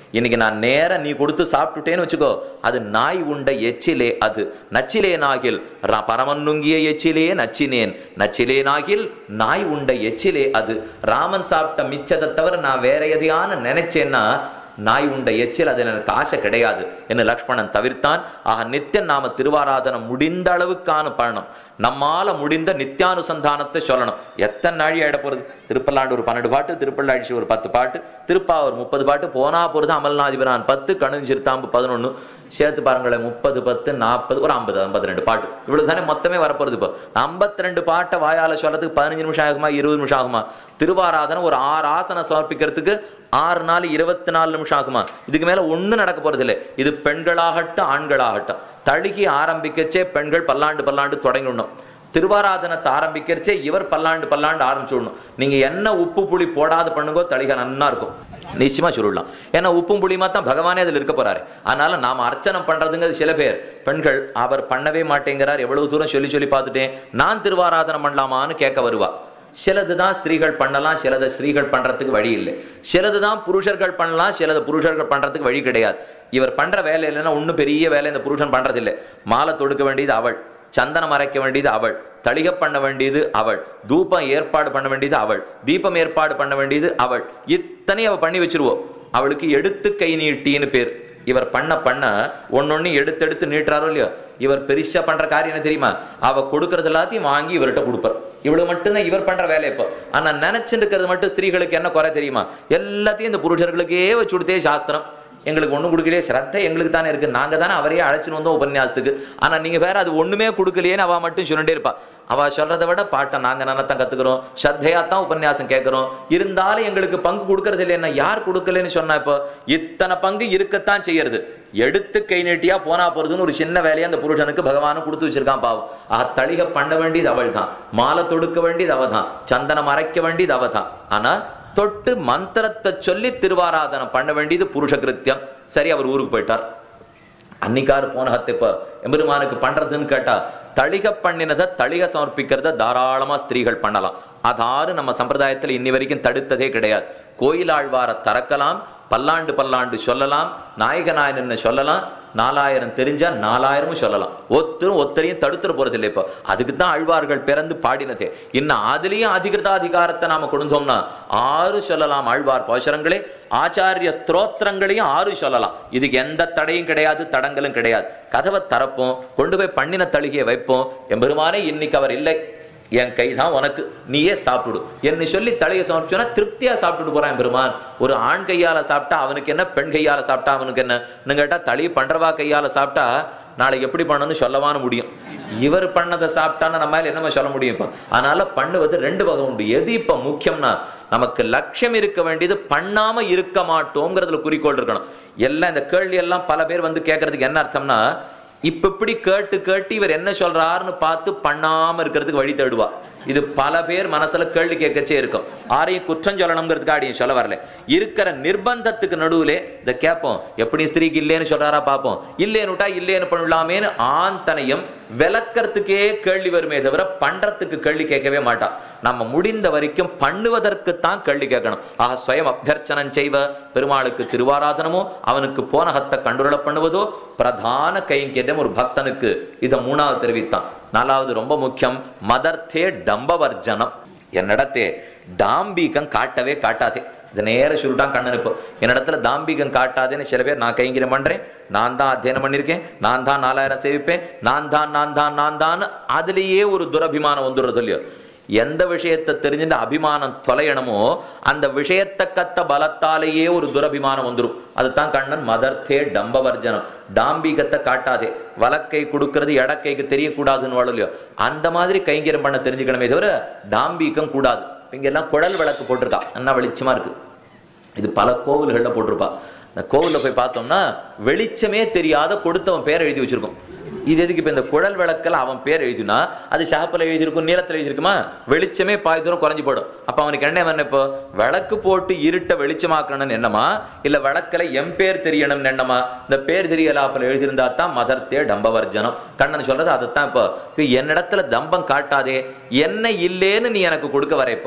இன்னைக்கு நான் நேரா நீ கொடுத்து சாப்பிட்டுட்டேன்னு வச்சுக்கோ அது நாய் உண்ட எச்சிலே அது நச்சிலே நாகில் ர- பரமன் நுங்கிய எச்சிலே நச்சினேன் நச்சிலே நாகில் நாய் உண்ட எச்சிலே அது ராமன் சாப்பிட்ட மிச்சத்தை தவிர நான் வேற எதையான நினைச்சேன்னா நாய் உண்ட எச்சில் அதில் எனக்கு ஆசை கிடையாது என்று லக்ஷ்மணன் தவிர்த்தான் ஆக நித்தியம் நாம திருவாராதனம் முடிந்த அளவுக்கான பழனம் நம்மால முடிந்த நித்தியானுசந்தானத்தை சொல்லணும் எத்தனை நாழி ஆயிட போறது திருப்பல்லாண்டு ஒரு பன்னெண்டு பாட்டு திருப்பள்ளாட்சி ஒரு பத்து பாட்டு திருப்பா ஒரு முப்பது பாட்டு போனா போறது அமல்நாதிபிரான் பத்து கணுஞ்சிருத்தாம்பு பதினொன்னு சேர்த்து பாருங்களேன் முப்பது பத்து நாற்பது ஒரு ஐம்பது ஐம்பத்தி ரெண்டு பாட்டு இவ்வளவு தானே மொத்தமே வரப்போறது இப்போ ஐம்பத்தி ரெண்டு பாட்டை வாயால சொல்றதுக்கு பதினஞ்சு நிமிஷம் ஆகுமா இருபது நிமிஷம் ஆகுமா திருவாராதனம் ஒரு ஆறு ஆசனம் சமர்ப்பிக்கிறதுக்கு ஆறு நாள் இருபத்தி நாலு நிமிஷம் ஆகுமா இதுக்கு மேல ஒண்ணும் நடக்க போறது இல்லை இது பெண்களாகட்டும் ஆண்களாகட்டும் தழுகி ஆரம்பிக்கச்சே பெண்கள் பல்லாண்டு பல்லாண்டு தொடங்கிடணும் திருவாராதனத்தை ஆரம்பிக்கிறச்சே இவர் பல்லாண்டு பல்லாண்டு ஆரம்பிச்சுடணும் நீங்க என்ன உப்பு புளி போடாத பண்ணுங்கோ தளிகை நன்னா இருக்கும் நிச்சயமா சொல்லலாம் ஏன்னா உப்பும் புளியுமா தான் பகவானே அதில் இருக்க போறாரு அதனால நாம அர்ச்சனை பண்றதுங்கிறது சில பேர் பெண்கள் அவர் பண்ணவே மாட்டேங்கிறார் எவ்வளவு தூரம் சொல்லி சொல்லி பார்த்துட்டேன் நான் திருவாராதனம் பண்ணலாமான்னு கேட்க வருவா சிலது தான் ஸ்திரீகள் பண்ணலாம் சிலது ஸ்திரீகள் பண்றதுக்கு வழி இல்லை சிலது தான் புருஷர்கள் பண்ணலாம் சிலது புருஷர்கள் பண்றதுக்கு வழி கிடையாது இவர் பண்ற வேலை இல்லைன்னா ஒன்றும் பெரிய வேலை இந்த புருஷன் பண்றதில்லை மாலை தொடுக்க வேண்டியது அவள் சந்தனம் அரைக்க வேண்டியது அவள் தளிகை பண்ண வேண்டியது அவள் தூபம் ஏற்பாடு பண்ண வேண்டியது அவள் தீபம் ஏற்பாடு பண்ண வேண்டியது அவள் இத்தனை அவ பண்ணி வச்சிருவோம் அவளுக்கு எடுத்து கை நீட்டின்னு பேர் இவர் பண்ண பண்ண ஒன்னொன்னு எடுத்து எடுத்து நீட்டுறாரோ இல்லையோ இவர் பெருசா பண்ற காரியம் என்ன தெரியுமா அவ கொடுக்கறது எல்லாத்தையும் வாங்கி இவர்கிட்ட கொடுப்பார் இவ்வளவு மட்டும்தான் இவர் பண்ற வேலை இப்போ ஆனா நினைச்சுட்டு இருக்கிறது மட்டும் ஸ்திரீகளுக்கு என்ன குறை தெரியுமா எல்லாத்தையும் இந்த புருஷர்களுக்கே வச்சு கொடுத்தே சாஸ்திரம் எங்களுக்கு ஒண்ணும் கொடுக்கலையே ஸ்ரத்தை எங்களுக்கு தானே இருக்கு நாங்க தானே அவரையே அழைச்சின்னு வந்தோம் உபன்யாசத்துக்கு ஆனா நீங்க வேற அது ஒண்ணுமே கொடுக்கலையேன்னு அவ மட்டும் சொல்லிட்டே இருப்பா அவ சொல்றதை விட பாட்டை நாங்க நன்னத்தான் கத்துக்கிறோம் ஸ்ரத்தையா தான் உபன்யாசம் கேட்கிறோம் இருந்தாலும் எங்களுக்கு பங்கு கொடுக்கறது இல்லைன்னா யார் கொடுக்கலன்னு சொன்னா இப்போ இத்தனை பங்கு இருக்கத்தான் செய்யறது எடுத்து கை நீட்டியா போனா போறதுன்னு ஒரு சின்ன வேலையை அந்த புருஷனுக்கு பகவானும் கொடுத்து வச்சிருக்கான் பாவம் ஆ தளிகை பண்ண வேண்டியது அவள் தான் மாலை தொடுக்க வேண்டியது அவ தான் சந்தனம் அரைக்க வேண்டியது அவ தான் ஆனா தொட்டு மந்திரத்தை சொல்லி திருவாராதனம் பண்ண வேண்டியது புருஷ கிருத்தியம் சரி அவர் ஊருக்கு போயிட்டார் அன்னிக்காரு போன ஹத்தை இப்போ எம்பெருமானுக்கு பண்றதுன்னு கேட்டா தளிக பண்ணினதை தளிக சமர்ப்பிக்கிறத தாராளமா ஸ்திரீகள் பண்ணலாம் அதாரு நம்ம சம்பிரதாயத்துல இன்னி வரைக்கும் தடுத்ததே கிடையாது கோயிலாழ்வாரை திறக்கலாம் பல்லாண்டு பல்லாண்டு சொல்லலாம் நாயகநாயனன்னு சொல்லலாம் நாலாயிரம் தெரிஞ்சா நாலாயிரமும் சொல்லலாம் ஒத்தரும் ஒத்தரையும் தடுத்துட போறது இல்லை இப்போ அதுக்கு தான் ஆழ்வார்கள் பிறந்து பாடினதே இன்னும் அதுலயும் அதிகிருதாதிகாரத்தை நாம கொடுத்தோம்னா ஆறு சொல்லலாம் ஆழ்வார் பாசுரங்களே ஆச்சாரிய ஸ்தோத்திரங்களையும் ஆறு சொல்லலாம் இதுக்கு எந்த தடையும் கிடையாது தடங்களும் கிடையாது கதவை திறப்போம் கொண்டு போய் பண்ணின தளிகையை வைப்போம் எம்பெருமானே இன்னைக்கு அவர் இல்லை என் கை தான் உனக்கு நீயே சாப்பிடு என்னை சொல்லி தலையை சமர்ப்பிச்சோன்னா திருப்தியா சாப்பிட்டுட்டு போறான் பெருமான் ஒரு ஆண் கையால சாப்பிட்டா அவனுக்கு என்ன பெண் கையால சாப்பிட்டா அவனுக்கு என்ன கேட்டா தளி பண்றவா கையால சாப்பிட்டா நாளைக்கு எப்படி பண்ணணும்னு சொல்லவான்னு முடியும் இவர் பண்ணதை சாப்பிட்டான்னு நம்மளால என்னமா சொல்ல முடியும் இப்போ அதனால பண்ணுவது ரெண்டு வகை உண்டு எது இப்ப முக்கியம்னா நமக்கு லட்சியம் இருக்க வேண்டியது பண்ணாம இருக்க மாட்டோங்கிறதுல குறிக்கோள் இருக்கணும் எல்லாம் இந்த கேள்வி எல்லாம் பல பேர் வந்து கேட்கறதுக்கு என்ன அர்த்தம்னா இப்ப இப்படி கேட்டு கேட்டு இவர் என்ன சொல்றாருன்னு பார்த்து பண்ணாம இருக்கிறதுக்கு வழி தேடுவா இது பல பேர் மனசுல கேள்வி கேட்கச்சே இருக்கும் ஆரையும் குற்றம் சொல்லணுங்கிறதுக்கு ஆடியும் சொல்ல வரல இருக்கிற நிர்பந்தத்துக்கு நடுவுல இதை கேட்போம் எப்படி ஸ்திரீக்கு இல்லைன்னு சொல்றாரா பார்ப்போம் இல்லைன்னுட்டா இல்லைன்னு பண்ணலாமேன்னு ஆண் தனையும் விளக்கறதுக்கே கேள்வி வருமே தவிர பண்றதுக்கு கேள்வி கேட்கவே மாட்டான் நம்ம முடிந்த வரைக்கும் பண்ணுவதற்கு தான் கேள்வி கேட்கணும் ஆக ஸ்வயம் அபியர்ச்சனம் செய்வ பெருமாளுக்கு திருவாராதனமோ அவனுக்கு போனகத்தை கண்டுரள பண்ணுவதோ பிரதான கைங்கரியம் ஒரு பக்தனுக்கு இதை மூணாவது தெரிவித்தான் நாலாவது ரொம்ப முக்கியம் மதர்த்தே டம்பவர்ஜனம் என்னிடத்தே டாம்பீகம் காட்டவே காட்டாதே இதை நேர சொல்லிட்டான் கண்ணன் இப்போ என்னிடத்துல தாம்பிகம் காட்டாதேன்னு சில பேர் நான் கைங்கரியம் பண்றேன் நான் தான் அத்தியனம் பண்ணியிருக்கேன் நான் தான் நாலாயிரம் சேவிப்பேன் நான் தான் நான் தான் நான் தான் அதுலேயே ஒரு துரபிமானம் வந்துடுறது இல்லையோ எந்த விஷயத்தை தெரிஞ்சுட்டு அபிமானம் தொலையணுமோ அந்த விஷயத்தை கத்த பலத்தாலேயே ஒரு துரபிமானம் வந்துடும் அதுதான் கண்ணன் மதர்த்தே டம்பவர்ஜனம் டாம்பிகத்தை காட்டாதே வலக்கை கொடுக்கறது இடக்கைக்கு தெரியக்கூடாதுன்னு வாழும் இல்லையோ அந்த மாதிரி கைங்கரியம் பண்ண தெரிஞ்சுக்கணுமே தவிர டாம்பிகம் கூடாது இங்க எல்லாம் குழல் விளக்கு போட்டிருக்கா நல்லா வெளிச்சமா இருக்கு இது பல கோவில்கள்ல போட்டிருப்பா இந்த கோவில்ல போய் பார்த்தோம்னா வெளிச்சமே தெரியாத கொடுத்தவன் பேர் எழுதி வச்சிருக்கோம் இது எதுக்கு இப்ப இந்த குழல் விளக்கில் அவன் பேர் எழுதினா அது ஷாப்பில் எழுதியிருக்கும் நீளத்தில் எழுதியிருக்குமா வெளிச்சமே பாதி தூரம் குறைஞ்சு போடும் அப்ப அவனுக்கு என்ன என்ன இப்போ விளக்கு போட்டு இருட்ட வெளிச்சமாக்கணும்னு எண்ணமா இல்ல விளக்கில் எம் பேர் தெரியணும்னு எண்ணமா இந்த பேர் தெரியலாப்பில் எழுதியிருந்தா தான் மதர்த்தே டம்பவர்ஜனம் கண்ணன் சொல்றது அதைத்தான் இப்போ இப்போ என்னிடத்துல தம்பம் காட்டாதே என்ன இல்லேன்னு நீ எனக்கு கொடுக்க வர இப்போ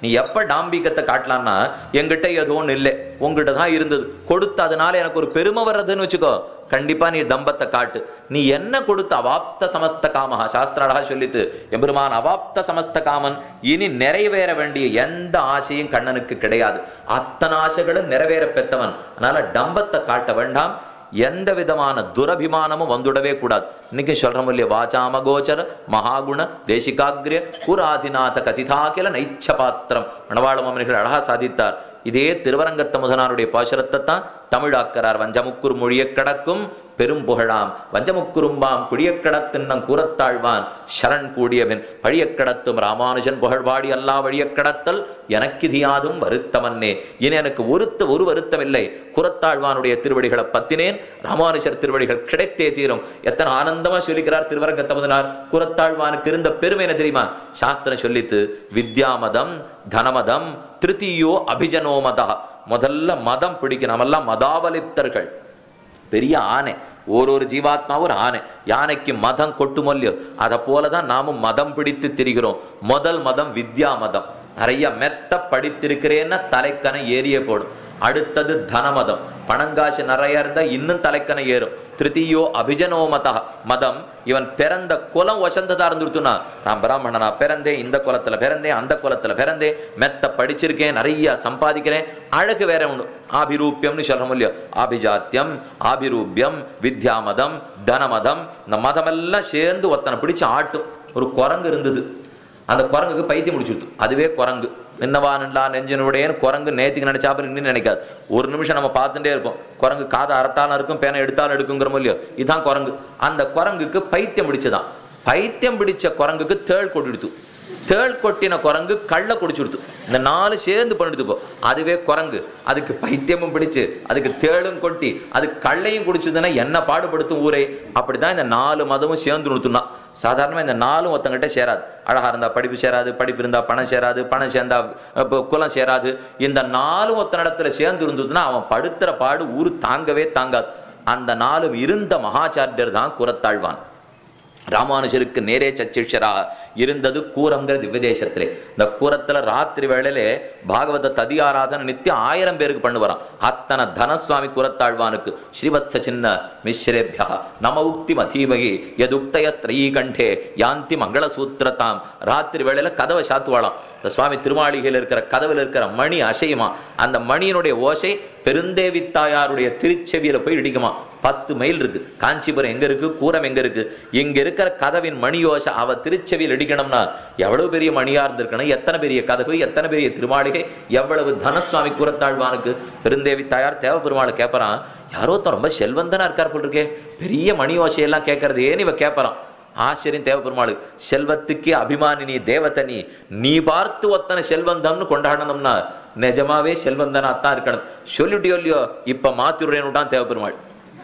நீ எப்ப டாம்பிகத்தை காட்டலாம்னா என்கிட்ட ஏதோ ஒன்று இல்லை உங்ககிட்ட தான் இருந்தது கொடுத்து அதனால எனக்கு ஒரு பெருமை வர்றதுன்னு வச்சுக்கோ கண்டிப்பா நீ தம்பத்தை காட்டு நீ என்ன கொடுத்து அவாப்த சமஸ்த காமஹா சாஸ்திராடா சொல்லித்து எம்பெருமான் அவாப்த சமஸ்த காமன் இனி நிறைவேற வேண்டிய எந்த ஆசையும் கண்ணனுக்கு கிடையாது அத்தனை ஆசைகளும் நிறைவேற பெற்றவன் அதனால டம்பத்தை காட்ட வேண்டாம் எந்த விதமான துரபிமானமும் வந்துடவே கூடாது இன்னைக்கு சொல்றோம் இல்லையா வாசாம கோச்சர மகாகுண தேசிகாகிரிய புராதிநாத கதிதாகில நைச்ச பாத்திரம் மணவாள மாமனிகள் அழகா சாதித்தார் இதே திருவரங்கத்த முதனாருடைய பாசுரத்தை தான் தமிழாக்கிறார் வஞ்சமுக்குர் மொழியக் கடக்கும் பெரும் புகழாம் வஞ்சமுக்குறும்பாம் குடியக் கடத்தின்னம் கூறத்தாழ்வான் சரண் கூடியவன் பழியக் கடத்தும் ராமானுஜன் புகழ்வாடி அல்லா வழியக் கடத்தல் எனக்கிதியாதும் வருத்தமன்னே இனி எனக்கு ஒருத்த ஒரு வருத்தம் இல்லை குரத்தாழ்வானுடைய திருவடிகளை பத்தினேன் ராமானுஜர் திருவடிகள் கிடைத்தே தீரும் எத்தனை ஆனந்தமா சொல்லிக்கிறார் திருவரங்கத்த முதனார் குரத்தாழ்வானுக்கு இருந்த பெருமை என்ன தெரியுமா சாஸ்திரம் சொல்லித்து வித்யாமதம் தனமதம் திருத்தீயோ அபிஜனோ மதா முதல்ல மதம் பிடிக்கும் நாமெல்லாம் மதாவலிப்தர்கள் பெரிய ஆனை ஒரு ஒரு ஜீவாத்மாவும் ஒரு ஆனை யானைக்கு மதம் கொட்டுமொல்லியோ அதை போல தான் நாமும் மதம் பிடித்து திரிகிறோம் முதல் மதம் வித்யா மதம் நிறைய மெத்த படித்திருக்கிறேன்னா தலைக்கணை ஏறிய போடும் அடுத்தது தனமதம் பணங்காசு நிறைய இருந்தா இன்னும் தலைக்கணை ஏறும் திருத்தீயோ அபிஜனோ மத மதம் இவன் பிறந்த குலம் வசந்ததா இருந்துருத்துனா நான் பிராமணனா பிறந்தேன் இந்த குலத்துல பிறந்தேன் அந்த குலத்துல பிறந்தேன் மெத்த படிச்சிருக்கேன் நிறைய சம்பாதிக்கிறேன் அழகு வேற ஒண்ணு ஆபிரூபியம்னு சொல்றோம் இல்லையோ ஆபிஜாத்தியம் ஆபிரூபியம் வித்யாமதம் தனமதம் இந்த மதமெல்லாம் சேர்ந்து ஒத்தனை பிடிச்சு ஆட்டும் ஒரு குரங்கு இருந்தது அந்த குரங்குக்கு பைத்தியம் முடிச்சுடுத்து அதுவே குரங்கு நின்னவா நின்றா நெஞ்சனுடையன்னு குரங்கு நேத்திக்கு நினைச்சாப்ப நின்று நினைக்காது ஒரு நிமிஷம் நம்ம பார்த்துட்டே இருப்போம் குரங்கு காதை அறத்தாலும் இருக்கும் பேனை எடுத்தாலும் எடுக்குங்கிறோமோ இல்லையோ இதுதான் குரங்கு அந்த குரங்குக்கு பைத்தியம் பிடிச்சதான் பைத்தியம் பிடிச்ச குரங்குக்கு தேள் கொட்டிடுத்து தேள் கொட்டின குரங்கு கள்ள குடிச்சுடுத்து இந்த நாலு சேர்ந்து பண்ணிடுது போ அதுவே குரங்கு அதுக்கு பைத்தியமும் பிடிச்சு அதுக்கு தேளும் கொட்டி அது கள்ளையும் குடிச்சதுன்னா என்ன பாடுபடுத்தும் ஊரே அப்படிதான் இந்த நாலு மதமும் சேர்ந்து நிறுத்துனா சாதாரணமாக இந்த நாலும் ஒருத்தங்கிட்ட சேராது அழகா இருந்தா படிப்பு சேராது படிப்பு இருந்தா பணம் சேராது பணம் சேர்ந்தா இப்போ குலம் சேராது இந்த நாலும் ஒருத்தன இடத்துல சேர்ந்து இருந்ததுன்னா அவன் படுத்துற பாடு ஊர் தாங்கவே தாங்காது அந்த நாலும் இருந்த மகாச்சாரியர் தான் குரத்தாழ்வான் ராமானுஜருக்கு நேரே சச்சிஷராக இருந்தது கூரங்கிற திவ்யதேசத்திலே இந்த கூரத்துல ராத்திரி வேளையிலே பாகவத ததி ஆராதனை நித்தியம் ஆயிரம் பேருக்கு பண்ணுவாராம் அத்தனை தனசுவாமி கூரத்தாழ்வானுக்கு ஸ்ரீவத்ச சின்ன மிஸ்ரேபியா நம உக்தி மதீமகி எதுக்தய ஸ்திரீ கண்டே யாந்தி மங்கள சூத்திரதாம் ராத்திரி வேளையில கதவை சாத்துவாளாம் இந்த சுவாமி திருமாளிகையில் இருக்கிற கதவில் இருக்கிற மணி அசையுமா அந்த மணியினுடைய ஓசை பெருந்தேவி தாயாருடைய திருச்செவியில போய் இடிக்குமா பத்து மைல் இருக்கு காஞ்சிபுரம் எங்க இருக்கு கூரம் எங்க இருக்கு இங்க இருக்கிற கதவின் மணி ஓசை அவ திருச்செவியில் இடிக்கணும்னா எவ்வளவு பெரிய மணியா இருந்திருக்கணும் எத்தனை பெரிய கதவு எத்தனை பெரிய திருமாளிகை எவ்வளவு தனசுவாமி கூறத்தாழ்வானுக்கு பெருந்தேவி தாயார் தேவ பெருமாளை கேட்பறான் யாரோ ஒருத்தன் ரொம்ப செல்வந்தனா இருக்கார் போல் இருக்கே பெரிய மணி ஓசையெல்லாம் கேட்கறது ஏன்னு இவ கேட்பறான் ஆச்சரியம் தேவபெருமாளு செல்வத்துக்கே அபிமானி நீ தேவதை நீ நீ பார்த்து ஒத்தனை செல்வந்தம்னு கொண்டாடணும்னா நிஜமாவே செல்வந்தனாத்தான் இருக்கணும் சொல்லிட்டியோ இல்லையோ இப்ப மாத்திருடேன்னுட்டான் தேவபெருமாள்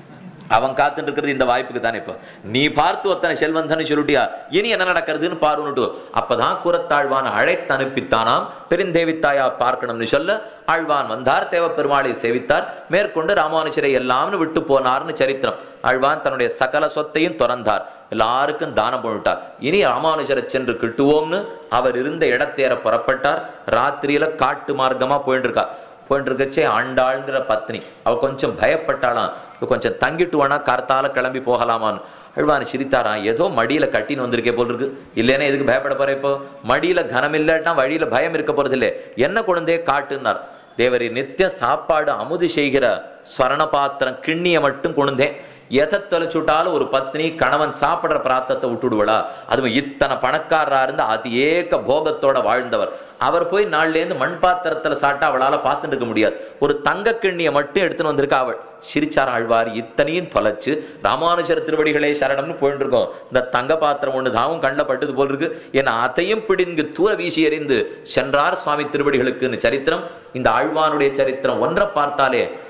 அவன் காத்துட்டு இருக்கிறது இந்த வாய்ப்புக்கு தானே இப்போ நீ பார்த்து ஒத்தனை செல்வந்தன்னு சொல்லிட்டியா இனி என்ன நடக்கிறதுன்னு பாருன்னுட்டு அப்பதான் கூறத்தாழ்வான் அழைத்து அனுப்பித்தானாம் பெருந்தேவித்தாயா பார்க்கணும்னு சொல்ல ஆழ்வான் வந்தார் தேவ பெருமாளை சேவித்தார் மேற்கொண்டு ராமானுஜரை எல்லாம்னு விட்டு போனார்னு சரித்திரம் ஆழ்வான் தன்னுடைய சகல சொத்தையும் துறந்தார் எல்லாருக்கும் தானம் பண்ணிட்டார் இனி ராமானுஜரை சென்று கிட்டுவோம்னு அவர் இருந்த இடத்தேற புறப்பட்டார் ராத்திரியில காட்டு மார்க்கமா போயிட்டு இருக்கா போயிட்டு இருக்கச்சே ஆண்டாளுங்கிற பத்னி அவ கொஞ்சம் பயப்பட்டாளாம் இப்ப கொஞ்சம் தங்கிட்டு வேணா கார்த்தால கிளம்பி போகலாமான்னு அழ்வான் சிரித்தாராம் ஏதோ மடியில கட்டின்னு வந்திருக்கே போல் இருக்கு இல்லைன்னா எதுக்கு பயப்பட போற இப்போ மடியில கனம் இல்லைன்னா வழியில பயம் இருக்க போறது இல்லை என்ன குழந்தைய காட்டுன்னார் தேவரி நித்திய சாப்பாடு அமுது செய்கிற ஸ்வரண பாத்திரம் கிண்ணிய மட்டும் கொழுந்தேன் எதை தொலைச்சுட்டாலும் ஒரு பத்னி கணவன் சாப்பிடுற பிராத்தத்தை விட்டுடுவளா அதுவும் இத்தனை பணக்காரரா இருந்து அது ஏக போகத்தோட வாழ்ந்தவர் அவர் போய் நாள்லேருந்து மண் பாத்திரத்துல சாப்பிட்டா அவளால பார்த்துட்டு இருக்க முடியாது ஒரு தங்க கிண்ணியை மட்டும் எடுத்துன்னு வந்திருக்கா அவள் சிரிச்சார் ஆழ்வார் இத்தனையும் தொலைச்சு ராமானுஜர் திருவடிகளே சரணம்னு போயிட்டு இருக்கோம் இந்த தங்க பாத்திரம் ஒன்று தாவும் கண்ணில் பட்டது போல் இருக்கு என அதையும் பிடிங்கு தூர வீசி எறிந்து சென்றார் சுவாமி திருவடிகளுக்குன்னு சரித்திரம் இந்த ஆழ்வானுடைய சரித்திரம் ஒன்றை பார்த்தாலே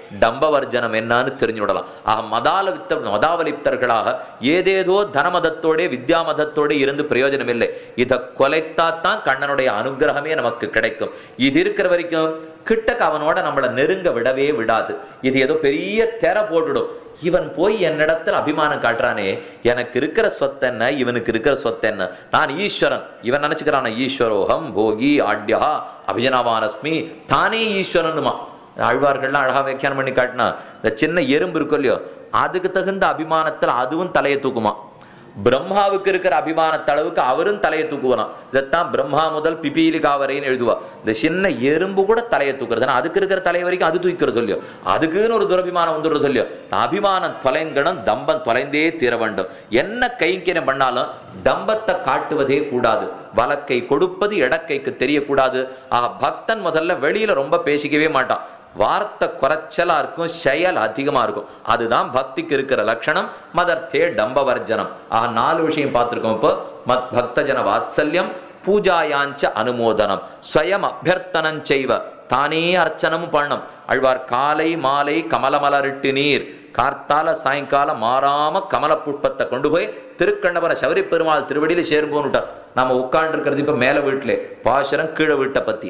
டம்பவர்ஜனம் என்னன்னு தெரிஞ்சு விடலாம் ஆக மதாலவித்த மதாவலிப்தர்களாக ஏதேதோ தனமதத்தோட வித்யாமதத்தோட இருந்து பிரயோஜனம் இல்லை இதை கொலைத்தாத்தான் கண்ணனுடைய அனுகிரகமே நமக்கு கிடைக்கும் இது இருக்கிற வரைக்கும் கிட்டக்க அவனோட நம்மளை நெருங்க விடவே விடாது இது ஏதோ பெரிய தெர போட்டுடும் இவன் போய் என்னிடத்துல அபிமானம் காட்டுறானே எனக்கு இருக்கிற சொத்தென்ன இவனுக்கு இருக்கிற சொத்தென்ன நான் ஈஸ்வரன் இவன் நினைச்சுக்கிறான் ஈஸ்வரோகம் போகி ஆட்யா அபிஜனவானஸ்மி தானே ஈஸ்வரனுமா ஆழ்வார்கள்லாம் அழகா வியாக்கியானம் பண்ணி காட்டினா இந்த சின்ன எறும்பு இருக்கும் இல்லையோ அதுக்கு தகுந்த அபிமானத்தில் அதுவும் தலையை தூக்குமா பிரம்மாவுக்கு இருக்கிற அபிமானத்த அளவுக்கு அவரும் தலையை தூக்குவானாம் இதைத்தான் பிரம்மா முதல் பிபீலிகா வரைன்னு எழுதுவா இந்த சின்ன எறும்பு கூட தலையை தூக்குறது ஆனா அதுக்கு இருக்கிற தலை வரைக்கும் அது தூக்கிறது இல்லையோ அதுக்குன்னு ஒரு துரபிமானம் வந்துடுறது இல்லையோ அபிமானம் தொலைங்கணும் தம்பம் தொலைந்தே தீர வேண்டும் என்ன கைங்கினம் பண்ணாலும் தம்பத்தை காட்டுவதே கூடாது வலக்கை கொடுப்பது இடக்கைக்கு தெரியக்கூடாது ஆக பக்தன் முதல்ல வெளியில ரொம்ப பேசிக்கவே மாட்டான் வார்த்தை குறைச்சலா இருக்கும் செயல் அதிகமா இருக்கும் அதுதான் பக்திக்கு இருக்கிற லட்சணம் மதர்த்தே டம்பவர்ஜனம் ஆக நாலு விஷயம் பார்த்திருக்கோம் இப்போ மத் பக்தஜன வாத்சல்யம் பூஜாயாஞ்ச அனுமோதனம் ஸ்வயம் அபியர்த்தனம் செய்வ தானே அர்ச்சனமும் பண்ணணும் அழ்வார் காலை மாலை கமலமலரிட்டு நீர் கார்த்தால சாயங்காலம் மாறாம கமல புஷ்பத்தை கொண்டு போய் திருக்கண்ணவர சபரி பெருமாள் திருவடியில சேரும்போன்னுட்டார் நாம உட்கார்ந்து இருக்கிறது இப்ப மேல வீட்டிலே பாசுரம் கீழே வீட்டை பத்தி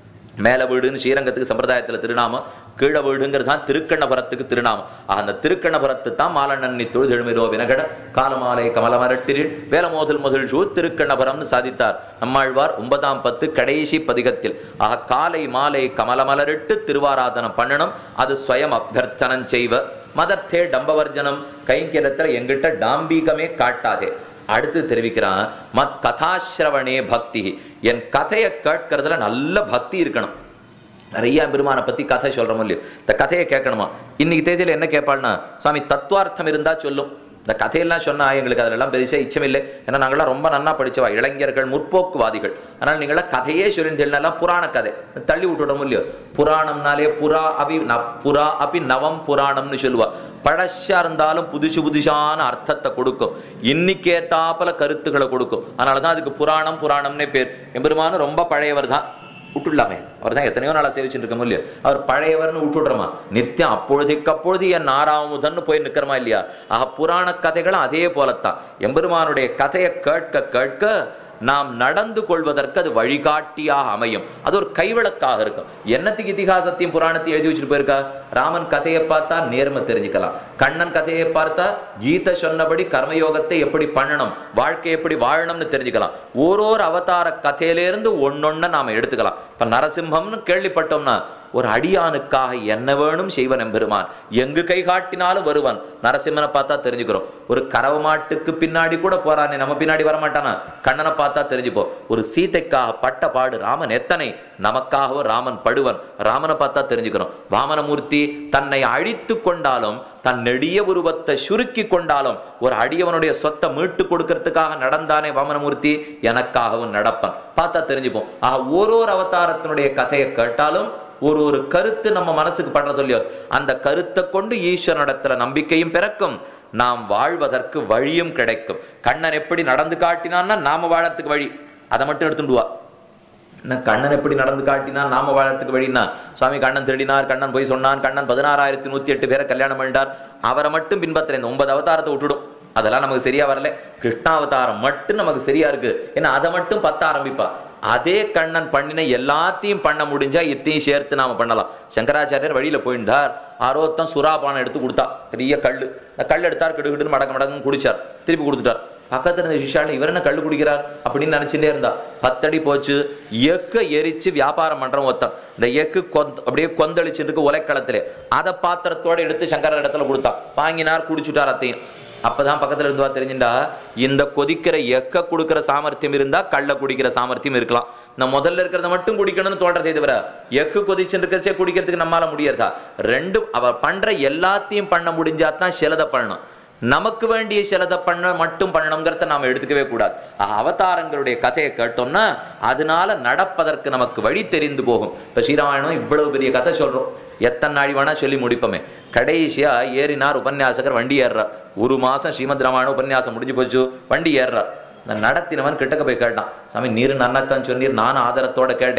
மேல வீடுன்னு ஸ்ரீரங்கத்துக்கு சம்பிரதாயத்துல திருநாமம் கீழ வீடுங்கிறது தான் திருக்கண்ணபுரத்துக்கு திருநாமம் ஆக அந்த திருக்கண்ணபுரத்து தான் மாலண்ணி தொழுதெழுமிரோ வினகட காலமாலை கமலமரட்டிரில் வேலமோதல் முதல் ஷூ திருக்கண்ணபுரம்னு சாதித்தார் நம்மாழ்வார் ஒன்பதாம் பத்து கடைசி பதிகத்தில் ஆக காலை மாலை கமலமலரிட்டு திருவாராதனம் பண்ணணும் அது ஸ்வயம் அபியர்த்தனம் செய்வ மதத்தே டம்பவர்ஜனம் கைங்கிரத்துல எங்கிட்ட டாம்பீகமே காட்டாதே அடுத்து தெரிவிக்கிறான் மத் கதாசிரவணே பக்தி என் கதையை கேட்கறதுல நல்ல பக்தி இருக்கணும் நிறைய பெருமானை பத்தி கதை சொல்றோம் இல்லையோ இந்த கதையை கேட்கணுமா இன்னைக்கு தேதியில என்ன கேட்பாள்னா சுவாமி தத்துவார்த்தம் இருந்தா சொல்லும் இந்த கதையெல்லாம் சொன்னா எங்களுக்கு அதெல்லாம் பெருசா இச்சமில்லை ஏன்னா நாங்களாம் ரொம்ப நன்னா படிச்சவா இளைஞர்கள் முற்போக்குவாதிகள் ஆனால் நீங்களாம் கதையே சொல்லியிருந்தீங்கன்னா புராண கதை தள்ளி விட்டுவிட இல்லையோ புராணம்னாலே புறா அபி ந புறா அபி நவம் புராணம்னு சொல்லுவா பழசா இருந்தாலும் புதுசு புதுசான அர்த்தத்தை கொடுக்கும் இன்னைக்கேத்தாப்பல கருத்துக்களை கொடுக்கும் அதனால தான் அதுக்கு புராணம் புராணம்னே பேர் எம்பெருமானும் ரொம்ப பழையவர் தான் விட்டுடலாமே அவர் தான் எத்தனையோ நாளா சேவிச்சுட்டு இருக்க இல்லையா அவர் பழையவர்னு விட்டுடுறோமா நித்தியம் அப்பொழுதுக்கு அப்பொழுது என் ஆறாமுதன்னு போய் நிற்கிறமா இல்லையா ஆக புராண கதைகளும் அதே போலத்தான் எம்பெருமானுடைய கதையை கேட்க கேட்க நாம் நடந்து கொள்வதற்கு அது வழிகாட்டியாக அமையும் அது ஒரு கைவிளக்காக இருக்கும் என்னத்துக்கு இதிகாசத்தையும் புராணத்தையும் எழுதி வச்சுட்டு போயிருக்கா ராமன் கதையை பார்த்தா நேர்மை தெரிஞ்சுக்கலாம் கண்ணன் கதையை பார்த்தா கீதை சொன்னபடி கர்மயோகத்தை எப்படி பண்ணணும் வாழ்க்கை எப்படி வாழணும்னு தெரிஞ்சுக்கலாம் ஓரோரு அவதார கதையிலேருந்து ஒன்னொன்ன நாம எடுத்துக்கலாம் இப்ப நரசிம்மம்னு கேள்விப்பட்டோம்னா ஒரு அடியானுக்காக என்ன வேணும் செய்வன் எம்பெருமான் எங்கு கை காட்டினாலும் வருவான் நரசிம்மனை பார்த்தா தெரிஞ்சுக்கிறோம் ஒரு கறவ மாட்டுக்கு பின்னாடி கூட போறானே நம்ம பின்னாடி வரமாட்டானா கண்ணனை பார்த்தா தெரிஞ்சுப்போம் ஒரு சீதைக்காக பட்ட பாடு ராமன் எத்தனை நமக்காகவும் ராமன் படுவன் ராமனை பார்த்தா தெரிஞ்சுக்கிறோம் வாமனமூர்த்தி தன்னை அழித்து கொண்டாலும் தன் நெடிய உருவத்தை சுருக்கி கொண்டாலும் ஒரு அடியவனுடைய சொத்தை மீட்டு கொடுக்கறதுக்காக நடந்தானே வாமனமூர்த்தி எனக்காகவும் நடப்பன் பார்த்தா தெரிஞ்சுப்போம் ஆக ஒரு ஒரு அவதாரத்தினுடைய கதையை கேட்டாலும் ஒரு ஒரு கருத்து நம்ம மனசுக்கு படுற சொல்லியோ அந்த கருத்தை கொண்டு ஈஸ்வரனிடத்துல நம்பிக்கையும் பிறக்கும் நாம் வாழ்வதற்கு வழியும் கிடைக்கும் கண்ணன் எப்படி நடந்து காட்டினான்னா நாம வாழறதுக்கு வழி அதை மட்டும் எடுத்துடுவா என்ன கண்ணன் எப்படி நடந்து காட்டினா நாம வாழறதுக்கு வழின்னா சுவாமி கண்ணன் திருடினார் கண்ணன் போய் சொன்னான் கண்ணன் பதினாறாயிரத்தி நூத்தி எட்டு பேரை கல்யாணம் பண்ணிட்டார் அவரை மட்டும் பின்பற்றுற இந்த ஒன்பது அவதாரத்தை விட்டுடும் அதெல்லாம் நமக்கு சரியா வரல கிருஷ்ணாவதாரம் மட்டும் நமக்கு சரியா இருக்கு ஏன்னா அதை மட்டும் பத்த ஆரம்பிப்பா அதே கண்ணன் பண்ணின எல்லாத்தையும் பண்ண முடிஞ்சா இத்தையும் சேர்த்து நாம பண்ணலாம் சங்கராச்சாரியர் வழியில போயிருந்தார் ஆரோத்தம் சுறாபானம் எடுத்து கொடுத்தா பெரிய கல்லு இந்த கல் எடுத்தார் கிடுகிடுன்னு மடக்கு மடக்குன்னு குடிச்சார் திருப்பி கொடுத்துட்டார் பக்கத்துல இருந்த சிஷால இவர் என்ன கல்லு குடிக்கிறார் அப்படின்னு நினைச்சுட்டே இருந்தா பத்தடி போச்சு எக்க எரிச்சு வியாபாரம் பண்றவன் ஒருத்தன் இந்த எக்கு கொந்த அப்படியே கொந்தளிச்சுட்டு இருக்கு உலைக்களத்திலே அதை பாத்திரத்தோட எடுத்து சங்கர இடத்துல கொடுத்தான் வாங்கினார் குடிச்சுட்டார் அத்தையும் அப்பதான் பக்கத்துல இருந்துவா தெரிஞ்சுண்டா இந்த கொதிக்கிற எக்க கொடுக்கிற சாமர்த்தியம் இருந்தா கள்ள குடிக்கிற சாமர்த்தியம் இருக்கலாம் நான் முதல்ல இருக்கிறத மட்டும் குடிக்கணும்னு தோன்றதே தவிர எக்கு கொதிச்சுட்டு இருக்கிறச்சே குடிக்கிறதுக்கு நம்மால முடியாதா ரெண்டும் அவ பண்ற எல்லாத்தையும் பண்ண முடிஞ்சா தான் சிலதை பண்ணணும் நமக்கு வேண்டிய சிலதை பண்ண மட்டும் பண்ணணுங்கிறத நாம எடுத்துக்கவே கூடாது ஆக, அவதாரங்களுடைய கதையை கேட்டோம்னா அதனால நடப்பதற்கு நமக்கு வழி தெரிந்து போகும் இப்ப ஸ்ரீராமாயணம் இவ்வளவு பெரிய கதை சொல்றோம் எத்தனை நாள் வேணா சொல்லி முடிப்போமே கடைசியா ஏறினார் உபன்யாசகர் வண்டி ஏறுறார் ஒரு மாசம் ஸ்ரீமத் ராமாயணம் உபன்யாசம் முடிஞ்சு போச்சு வண்டி ஏறுறார் இந்த நடத்தினவன் கிட்டக்க போய் கேட்டான் சாமி நீர் நன்னத்தான் சொன்னீர் நானும் ஆதரத்தோட கேட்டேன்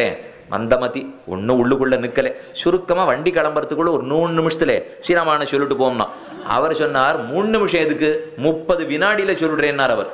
மந்தமதி ஒன்றும் உள்ளுக்குள்ள நிக்கல சுருக்கமா வண்டி கிளம்புறதுக்குள்ள ஒரு மூணு நிமிஷத்துல ஸ்ரீராமான சொல்லிட்டு போம்னா அவர் சொன்னார் மூணு நிமிஷம் எதுக்கு முப்பது வினாடியில சொல்லிடுறேன்னார் அவர்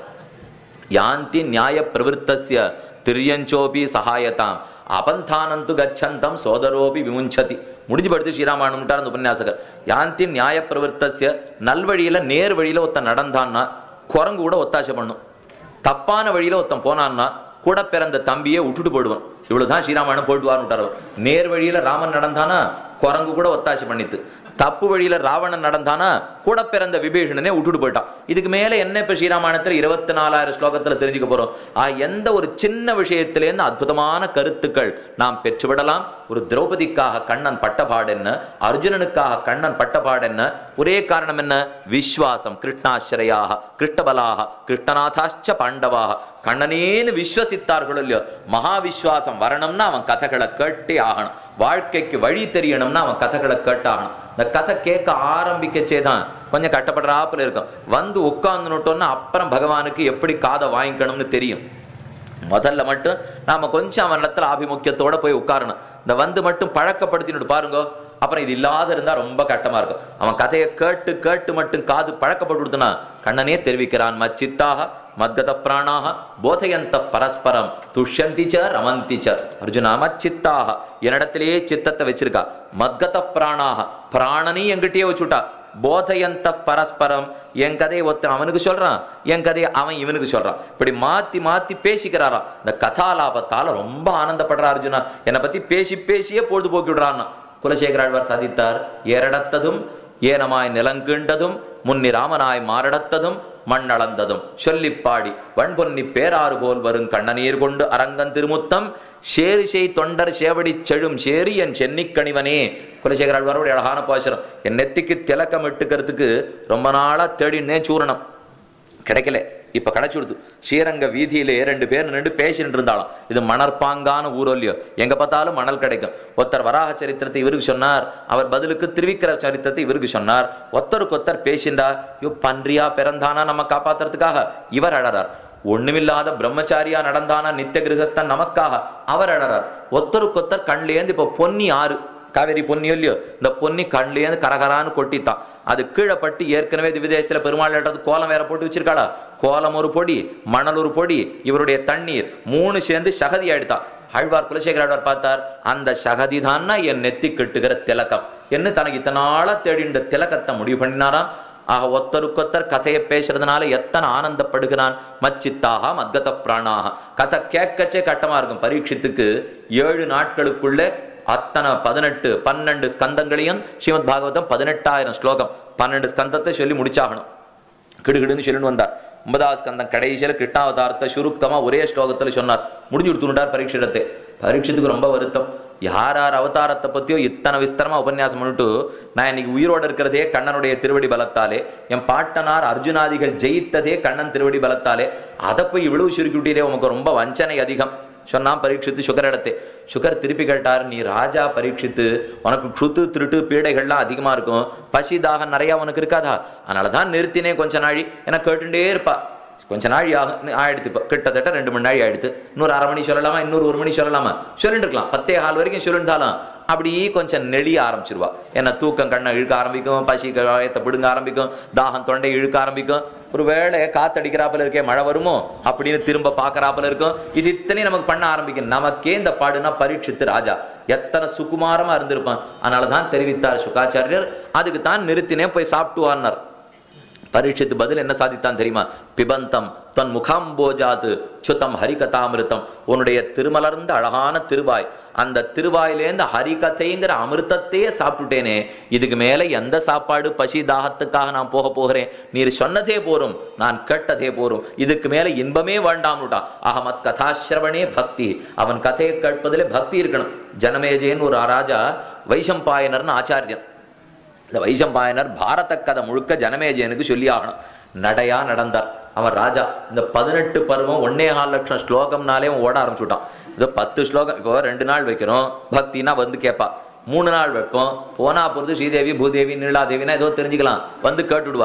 யாந்தி நியாய பிரவருத்தஸ்ய திரியஞ்சோபி சகாயதாம் அபந்தானந்து கச்சந்தம் சோதரோபி விமுஞ்சதி முடிஞ்சு படுத்து ஸ்ரீராமாயணம்ட்டார் அந்த உபன்யாசகர் யாந்தி நியாய பிரவருத்தஸ்ய நல்வழியில நேர் வழியில ஒருத்தன் நடந்தான்னா குரங்கு கூட ஒத்தாசை பண்ணும் தப்பான வழியில ஒருத்தன் போனான்னா கூட பிறந்த தம்பியே விட்டுட்டு போடுவான் இவ்வளவுதான் ஸ்ரீராமாயணம் போயிட்டு வான்னு விட்டார் அவர். நேர் வழியில ராமன் நடந்தானா குரங்கு கூட ஒத்தாசை பண்ணித்து தப்பு வழியில ராவணன் நடந்தானா கூட பிறந்த விபீஷணனே விட்டுட்டு போயிட்டான் இதுக்கு மேல என்ன இப்ப ஸ்ரீராமாயணத்துல இருபத்தி நாலாயிரம் ஸ்லோகத்துல தெரிஞ்சுக்க போறோம் ஆ எந்த ஒரு சின்ன விஷயத்திலேருந்து அற்புதமான கருத்துக்கள் நாம் பெற்றுவிடலாம் ஒரு திரௌபதிக்காக கண்ணன் பட்டபாடு என்ன அர்ஜுனனுக்காக கண்ணன் பட்டபாடு என்ன ஒரே காரணம் என்ன விஸ்வாசம் கிருஷ்ணாசிரயாக கிருஷ்ணபலாக கிருஷ்ணநாதாச்ச பாண்டவாக கண்ணனேன்னு விஸ்வசித்தார்களோ இல்லையோ மகா விஸ்வாசம் வரணும்னா அவன் கதைகளை கேட்டே ஆகணும் வாழ்க்கைக்கு வழி தெரியணும்னா அவன் கதைகளை கேட்டாகணும் இந்த கதை கேட்க ஆரம்பிக்கச்சே தான் கொஞ்சம் கட்டப்படுறாப்புல இருக்கும் வந்து உட்காந்துட்டோம்னா அப்புறம் பகவானுக்கு எப்படி காதை வாங்கிக்கணும்னு தெரியும் முதல்ல மட்டும் நாம கொஞ்சம் அவன் இடத்துல ஆபிமுக்கியத்தோட போய் உட்காரணும் இந்த வந்து மட்டும் பழக்கப்படுத்தினுட்டு பாருங்க அப்புறம் இது இல்லாத இருந்தா ரொம்ப கட்டமா இருக்கும் அவன் கதையை கேட்டு கேட்டு மட்டும் காது பழக்கப்பட்டு கொடுத்தனா கண்ணனே தெரிவிக்கிறான் மச்சித்தாக மத்கத பிராணாக போதையந்த பரஸ்பரம் துஷ்யந்தி ச ரமந்தி ச அர்ஜுனா மச்சித்தாக என்னிடத்திலேயே சித்தத்தை வச்சிருக்கா மத்கத பிராணாக பிராணனையும் எங்கிட்டயே வச்சுட்டா போதையந்த பரஸ்பரம் என் கதையை ஒருத்தன் அவனுக்கு சொல்றான் என் கதையை அவன் இவனுக்கு சொல்றான் இப்படி மாத்தி மாத்தி பேசிக்கிறாராம் இந்த கதாலாபத்தால ரொம்ப ஆனந்தப்படுறா அர்ஜுனா என்னை பத்தி பேசி பேசியே பொழுதுபோக்கி விடுறான்னா குலசேகராழ்வார் சாதித்தார் ஏரடத்ததும் ஏனமாய் நிலங்கீண்டதும் முன்னி ராமனாய் மாரடத்ததும் மண்ணளந்ததும் சொல்லிப் பாடி வண்பொன்னி பேராறு போல் வரும் கண்ணநீர் கொண்டு அரங்கன் திருமுத்தம் சேரிசை தொண்டர் சேவடி செழும் சேரி என் சென்னிக்கணிவனே குலசேகர ஆழ்வாரோட அழகான பாசுரம் என் நெத்திக்கு திலக்கம் இட்டுக்கிறதுக்கு ரொம்ப நாளா தேடினே சூரணம் கிடைக்கல இப்ப கிடைச்சுடுது ஸ்ரீரங்க வீதியிலே ரெண்டு பேர் நின்று பேசிட்டு இருந்தாலும் இது மணற்பாங்கான ஊரோ இல்லையோ எங்க பார்த்தாலும் மணல் கிடைக்கும் ஒருத்தர் வராக சரித்திரத்தை இவருக்கு சொன்னார் அவர் பதிலுக்கு திருவிக்கிர சரித்திரத்தை இவருக்கு சொன்னார் ஒருத்தருக்கு ஒருத்தர் பேசிண்டா ஐயோ பன்றியா பிறந்தானா நம்ம காப்பாத்துறதுக்காக இவர் அழறார் ஒண்ணுமில்லாத பிரம்மச்சாரியா நடந்தானா நித்திய கிரகஸ்தன் நமக்காக அவர் அழறார் ஒருத்தருக்கு கண்லேந்து இப்போ பொன்னி ஆறு காவேரி பொன்னி இல்லையோ இந்த பொன்னி கண்லேருந்து கரகரான்னு கொட்டித்தான் அது கீழே பட்டு ஏற்கனவே இது விதேசத்துல பெருமாள் ஏற்றது கோலம் வேற போட்டு வச்சிருக்காளா கோலம் ஒரு பொடி மணல் ஒரு பொடி இவருடைய தண்ணீர் மூணு சேர்ந்து சகதி ஆயிடுதான் ஆழ்வார் குலசேகர ஆழ்வார் பார்த்தார் அந்த சகதி தான்னா என் நெத்தி கட்டுகிற திலக்கம் என்ன தனக்கு இத்தனை நாளா தேடி இந்த திலக்கத்தை முடிவு பண்ணினாராம் ஆக ஒத்தருக்கொத்தர் கதையை பேசுறதுனால எத்தனை ஆனந்தப்படுகிறான் மச்சித்தாக மத்கத பிராணாக கதை கேட்கச்சே கட்டமா இருக்கும் பரீட்சித்துக்கு ஏழு நாட்களுக்குள்ள அத்தனை பதினெட்டு பன்னெண்டு ஸ்கந்தங்களையும் ஸ்ரீமத் பாகவதம் பதினெட்டாயிரம் ஸ்லோகம் பன்னெண்டு ஸ்கந்தத்தை சொல்லி முடிச்சாகணும் கிடுகிடுன்னு சொல்லிட்டு வந்தார் ஒன்பதாவது ஸ்கந்தம் கடைசியில கிருஷ்ணாவதாரத்தை சுருக்கமா ஒரே ஸ்லோகத்துல சொன்னார் முடிஞ்சு கொடுத்துட்டார் பரீட்சிடத்தை பரீட்சத்துக்கு ரொம்ப வருத்தம் யார் யார் அவதாரத்தை பத்தியோ இத்தனை விஸ்தரமா உபன்யாசம் பண்ணிட்டு நான் இன்னைக்கு உயிரோட இருக்கிறதே கண்ணனுடைய திருவடி பலத்தாலே என் பாட்டனார் அர்ஜுனாதிகள் ஜெயித்ததே கண்ணன் திருவடி பலத்தாலே அதை போய் இவ்வளவு சுருக்கி விட்டீரே உமக்கு ரொம்ப வஞ்சனை அதிகம் சொன்னான் பரீட்சித்து சுகர் இடத்தை சுகர் திருப்பி கேட்டார் நீ ராஜா பரீட்சித்து உனக்கு சுத்து திருட்டு பீடைகள்லாம் அதிகமா இருக்கும் பசி தாகம் நிறைய உனக்கு இருக்காதா அதனால தான் நிறுத்தினே கொஞ்ச நாழி என கேட்டுட்டே இருப்பா கொஞ்ச நாழி ஆகும் ஆயிடுத்து இப்போ கிட்டத்தட்ட ரெண்டு மணி நாழி ஆயிடுத்து இன்னொரு அரை மணி சொல்லலாமா இன்னொரு ஒரு மணி சொல்லலாமா சொல்லிட்டு இருக்கலாம் பத்தே கால் வரைக்கும் சொல்லிருந்தாலும் அப்படி கொஞ்சம் நெளிய ஆரம்பிச்சிருவா ஏன்னா தூக்கம் கண்ணை இழுக்க ஆரம்பிக்கும் பசி காயத்தை பிடுங்க ஆரம்பிக்கும் தாகம் தொண்டை இழுக்க ஆரம்பிக்கும் ஒரு வேளை காத்தடிக்கிறாப்புல இருக்கே மழை வருமோ அப்படின்னு திரும்ப பார்க்கறாப்புல இருக்கும் இது இத்தனையும் நமக்கு பண்ண ஆரம்பிக்கும் நமக்கே இந்த பாடுனா பரீட்சித்து ராஜா எத்தனை சுகுமாரமா இருந்திருப்பான் அதனால தான் தெரிவித்தார் சுகாச்சாரியர் அதுக்கு தான் நிறுத்தினே போய் சாப்பிட்டுவார்னார் பரீட்சித்து பதில் என்ன சாதித்தான் தெரியுமா பிபந்தம் தன் முகாம்போஜாது சுத்தம் ஹரிகதாமிருத்தம் உன்னுடைய திருமலர்ந்த அழகான திருவாய் அந்த திருவாயிலேருந்து ஹரிகதைங்கிற அமிர்தத்தையே சாப்பிட்டுட்டேனே இதுக்கு மேல எந்த சாப்பாடு பசி தாகத்துக்காக நான் போக போகிறேன் நீர் சொன்னதே போரும் நான் கேட்டதே போரும் இதுக்கு மேல இன்பமே வேண்டாம்னுட்டான் அகமத் கதாசிரவணே பக்தி அவன் கதையை கேட்பதிலே பக்தி இருக்கணும் ஜனமேஜேன்னு ஒரு ராஜா வைசம்பாயனர்னு ஆச்சாரியன் இந்த வைசம்பாயனர் பாரத கதை முழுக்க ஜனமேஜயனுக்கு சொல்லி ஆகணும் நடையா நடந்தார் அவன் ராஜா இந்த பதினெட்டு பருவம் ஒன்னே கால் லட்சம் ஸ்லோகம்னாலே அவன் ஓட ஆரம்பிச்சுட்டான் இதோ பத்து ஸ்லோகம் இப்போ ரெண்டு நாள் வைக்கிறோம் பக்தினா வந்து கேட்பா மூணு நாள் வைப்போம் போனா பொறுத்து ஸ்ரீதேவி பூதேவி நீலாதேவினா ஏதோ தெரிஞ்சுக்கலாம் வந்து கேட்டுடுவா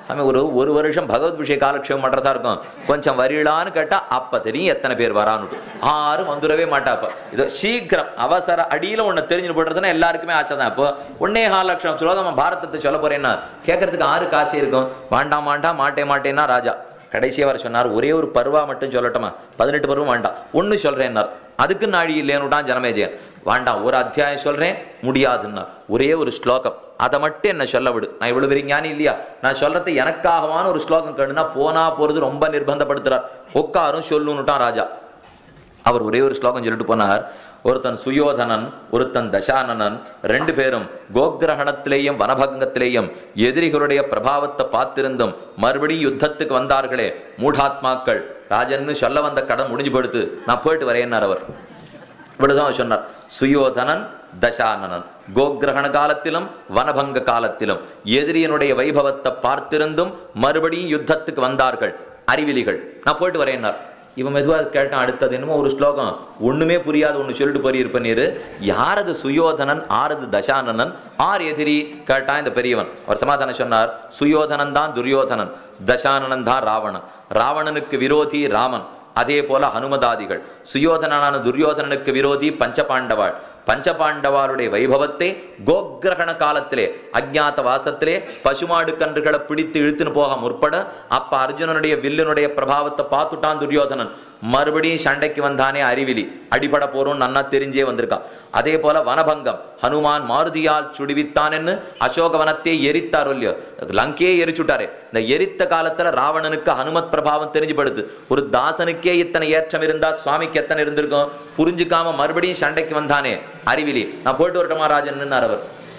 சாமி ஒரு ஒரு வருஷம் பகவத் விஷய காலக்ஷேபம் பண்றதா இருக்கும் கொஞ்சம் வரீளான்னு கேட்டா அப்ப தெரியும் எத்தனை பேர் வரான்னு ஆரும் வந்துடவே மாட்டாப்ப இதோ சீக்கிரம் அவசர அடியில ஒண்ணு தெரிஞ்சு போடுறதுன்னா எல்லாருக்குமே ஆசை தான் இப்போ ஒன்னே கால லட்சம் ஸ்லோகம் நம்ம பாரதத்தை சொல்ல போறேன்னா கேட்கறதுக்கு ஆருக்கு ஆசை இருக்கும் வேண்டாம் வேண்டாம் மாட்டே மாட்டேன்னா ராஜா கடைசியா அவர் சொன்னார் ஒரே ஒரு பருவா மட்டும் சொல்லட்டுமா பதினெட்டு பருவம் வேண்டாம் ஒன்னு சொல்றேன்னார் அதுக்கு நாழி இல்லைன்னுட்டான் ஜனமேஜயன் வேண்டாம் ஒரு அத்தியாயம் சொல்றேன் முடியாதுன்னா ஒரே ஒரு ஸ்லோகம் அதை மட்டும் என்ன சொல்ல விடு நான் இவ்வளவு பெரிய ஞானி இல்லையா நான் சொல்றது எனக்காகவான ஒரு ஸ்லோகம் கேளுனா போனா போறது ரொம்ப நிர்பந்தப்படுத்துறார் உட்காரும் சொல்லுன்னுட்டான் ராஜா அவர் ஒரே ஒரு ஸ்லோகம் சொல்லிட்டு போனார் ஒருத்தன் சுயோதனன் ஒருத்தன் தசானனன் ரெண்டு பேரும் கோக்கிரகணத்திலேயும் வனபங்கத்திலேயும் எதிரிகளுடைய பிரபாவத்தை பார்த்திருந்தும் மறுபடியும் யுத்தத்துக்கு வந்தார்களே மூடாத்மாக்கள் ராஜன்னு சொல்ல வந்த கடன் முடிஞ்சு போடுத்து நான் போயிட்டு வரேன்னார் அவர் இவ்வளவுதான் அவர் சொன்னார் சுயோதனன் தசானனன் கோக்கிரகண காலத்திலும் வனபங்க காலத்திலும் எதிரியனுடைய வைபவத்தை பார்த்திருந்தும் மறுபடியும் யுத்தத்துக்கு வந்தார்கள் அறிவிலிகள் நான் போயிட்டு வரேன்னார் இவன் மெதுவா கேட்டான் அடுத்தது என்னமோ ஒரு ஸ்லோகம் ஒண்ணுமே புரியாத ஒண்ணு சொல்லிட்டு போயிருப்ப நீரு யாரது சுயோதனன் ஆரது தசானனன் ஆர் எதிரி கேட்டான் இந்த பெரியவன் அவர் சமாதானம் சொன்னார் சுயோதனன் தான் துரியோதனன் தசானனன் தான் ராவணன் ராவணனுக்கு விரோதி ராமன் அதே போல ஹனுமதாதிகள் சுயோதனனான துரியோதனனுக்கு விரோதி பஞ்சபாண்டவாள் பஞ்சபாண்டவாருடைய வைபவத்தை கோக்கிரகண காலத்திலே அஜ்ஞாத வாசத்திலே பசுமாடு கன்றுகளை பிடித்து இழுத்துன்னு போக முற்பட அப்ப அர்ஜுனனுடைய வில்லினுடைய பிரபாவத்தை பார்த்துட்டான் துரியோதனன் மறுபடியும் சண்டைக்கு வந்தானே அறிவிலி அடிபட போறோம் நன்னா தெரிஞ்சே வந்திருக்கான் அதே போல வனபங்கம் ஹனுமான் மாருதியால் சுடிவித்தான்னு அசோகவனத்தை எரித்தார் இல்லையோ லங்கையே எரிச்சுட்டாரே இந்த எரித்த காலத்துல ராவணனுக்கு ஹனுமத் பிரபாவம் தெரிஞ்சுபடுது ஒரு தாசனுக்கே இத்தனை ஏற்றம் இருந்தா சுவாமிக்கு எத்தனை இருந்திருக்கும் புரிஞ்சுக்காம மறுபடியும் சண்டைக்கு வந்தானே அறிவிலி நான் போயிட்டு வரட்டுமா ராஜன் அவர்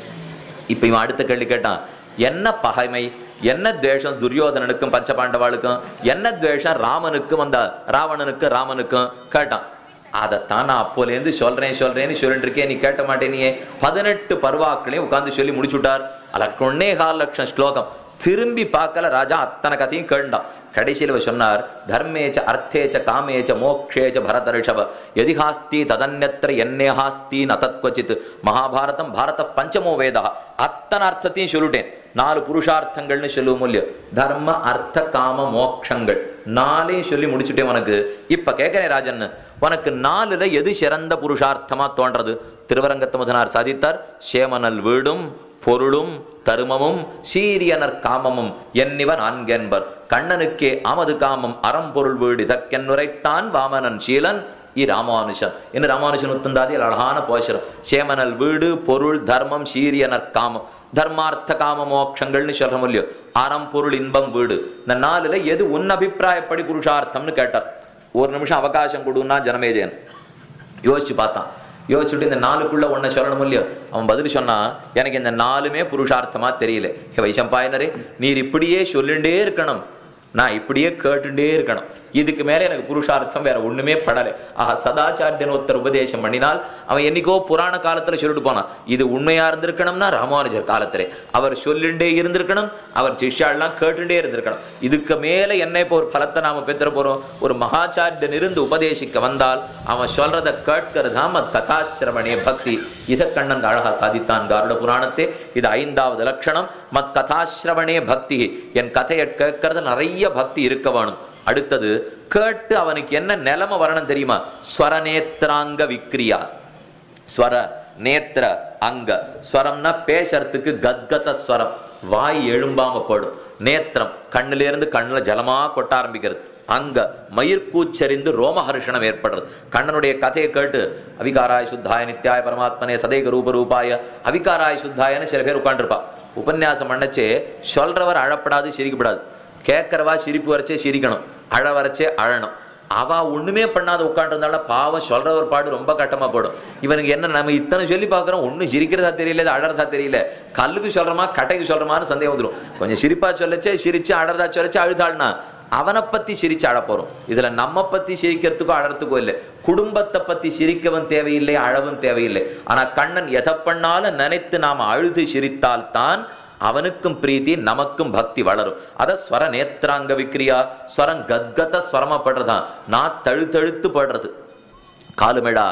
இப்ப இவன் அடுத்த கேள்வி கேட்டான் என்ன பகைமை என்ன துவேஷம் துரியோதனனுக்கும் பஞ்சபாண்டவாளுக்கும் என்ன துவேஷம் ராமனுக்கும் அந்த ராவணனுக்கும் ராமனுக்கும் கேட்டான் அதைத்தான் நான் அப்போலேருந்து சொல்றேன் சொல்றேன்னு சொல்லிட்டு இருக்கேன் நீ கேட்ட மாட்டேனியே பதினெட்டு பருவாக்களையும் உட்கார்ந்து சொல்லி முடிச்சுட்டார் அல்ல ஒன்னே கால் லட்சம் ஸ்லோகம் திரும்பி பார்க்கல ராஜா அத்தனை கதையும் கேட்டான் கடைசியில் இவர் சொன்னார் தர்மேச்ச அர்த்தேச்ச காமேச்ச மோக்ஷேச்ச பரதர்ஷப எதிஹாஸ்தி ததன்யத்திர என்னேஹாஸ்தி நதத்வச்சித் மகாபாரதம் பாரத பஞ்சமோ வேதா அத்தனை அர்த்தத்தையும் சொல்லிட்டேன் நாலு புருஷார்த்தங்கள்னு சொல்லுவோம் இல்லையோ தர்ம அர்த்த காம மோக்ஷங்கள் நாளையும் சொல்லி முடிச்சுட்டேன் உனக்கு இப்ப கேட்கிறேன் ராஜன் உனக்கு நாலுல எது சிறந்த புருஷார்த்தமா தோன்றது திருவரங்கத்து முதனார் சாதித்தார் சேமனல் வீடும் பொருளும் தருமமும் சீரியனர் காமமும் என்னிவன் நான்கென்பர் கண்ணனுக்கே அமது காமம் அறம்பொருள் வீடு இதற்கென்னுரைத்தான் வாமனன் சீலன் இ ராமானுஷன் என்ன ராமானுஷன் உத்தந்தாதி அழகான போஷரம் சேமனல் வீடு பொருள் தர்மம் சீரியனர் காமம் தர்மார்த்த காம மோட்சங்கள்னு சொல்றோம் இல்லையோ அறம் பொருள் இன்பம் வீடு இந்த நாலுல எது உன் அபிப்பிராயப்படி புருஷார்த்தம்னு கேட்டார் ஒரு நிமிஷம் அவகாசம் கொடுன்னா ஜனமேஜயன் யோசிச்சு பார்த்தான் யோசிச்சுட்டு இந்த நாலுக்குள்ள ஒன்றை சொல்லணும் இல்லையோ அவன் பதில் சொன்னா எனக்கு இந்த நாலுமே புருஷார்த்தமா தெரியல ஹே வைசம்பாயனரே நீர் இப்படியே சொல்லிண்டே இருக்கணும் நான் இப்படியே கேட்டுட்டே இருக்கணும் இதுக்கு மேல எனக்கு புருஷார்த்தம் வேற ஒண்ணுமே படலை ஆஹா சதாச்சாரியன் ஒருத்தர் உபதேசம் பண்ணினால் அவன் என்னைக்கோ புராண காலத்துல சொல்லிட்டு போனான் இது உண்மையா இருந்திருக்கணும்னா ராமானுஜர் காலத்திலே அவர் சொல்லிண்டே இருந்திருக்கணும் அவர் சிஷ்யாள்லாம் கேட்டுட்டே இருந்திருக்கணும் இதுக்கு மேல என்ன இப்போ ஒரு பலத்தை நாம பெற்ற போறோம் ஒரு மகாச்சாரியன் இருந்து உபதேசிக்க வந்தால் அவன் சொல்றத கேட்கிறது தான் மத் கதாசிரமணே பக்தி இத கண்ணன் அழகா சாதித்தான் காருட புராணத்தே இது ஐந்தாவது லட்சணம் மத் கதாசிரவணே பக்தி என் கதையை கேட்கறது நிறைய பக்தி இருக்க வேணும் அடுத்தது கேட்டு அவனுக்கு என்ன நிலைமை வரணும் தெரியுமா ஸ்வரநேத்ராங்க விக்ரியா ஸ்வர நேத்திர அங்க ஸ்வரம்னா பேசுறதுக்கு கத்கத ஸ்வரம் வாய் எழும்பாம போடும் நேத்திரம் கண்ணுல இருந்து கண்ணுல ஜலமா கொட்ட ஆரம்பிக்கிறது அங்க மயிர்கூச்சரிந்து ரோமஹர்ஷணம் ஏற்படுறது கண்ணனுடைய கதையை கேட்டு அவிகாராய சுத்தாய நித்யாய பரமாத்மனே சதேக ரூப ரூபாய அவிகாராய சுத்தாயன்னு சில பேர் உட்காந்துருப்பா உபன்யாசம் பண்ணச்சே சொல்றவர் அழப்படாது சிரிக்கப்படாது கேட்கறவா சிரிப்பு வரைச்சே சிரிக்கணும் அழ வரைச்சே அழணும் அவ ஒண்ணுமே பண்ணாத உட்காந்துருந்தால பாவம் சொல்ற ஒரு பாடு ரொம்ப கட்டமா போடும் இவனுக்கு என்ன நம்ம இத்தனை சொல்லி பார்க்குறோம் ஒன்றும் சிரிக்கிறதா தெரியல இது அழறதா தெரியல கல்லுக்கு சொல்றமா கட்டைக்கு சொல்றமான்னு சந்தேகம் வந்துடும் கொஞ்சம் சிரிப்பா சொல்லச்சே சிரிச்சு அழறதா சொல்லச்சே அழுதாள்னா அவனை பத்தி சிரிச்சு அழ போறோம் இதுல நம்ம பத்தி சிரிக்கிறதுக்கோ அழறதுக்கோ இல்லை குடும்பத்தை பத்தி சிரிக்கவும் தேவையில்லை அழவும் தேவையில்லை ஆனா கண்ணன் எதை பண்ணாலும் நினைத்து நாம அழுது சிரித்தால் தான் அவனுக்கும் பிரீத்தி நமக்கும் பக்தி வளரும் அத ஸ்வர நேத்ராங்க விக்ரியா ஸ்வரம் கத்கத ஸ்வரமா படுறதான் நான் தழு தழுத்து படுறது காலுமெடா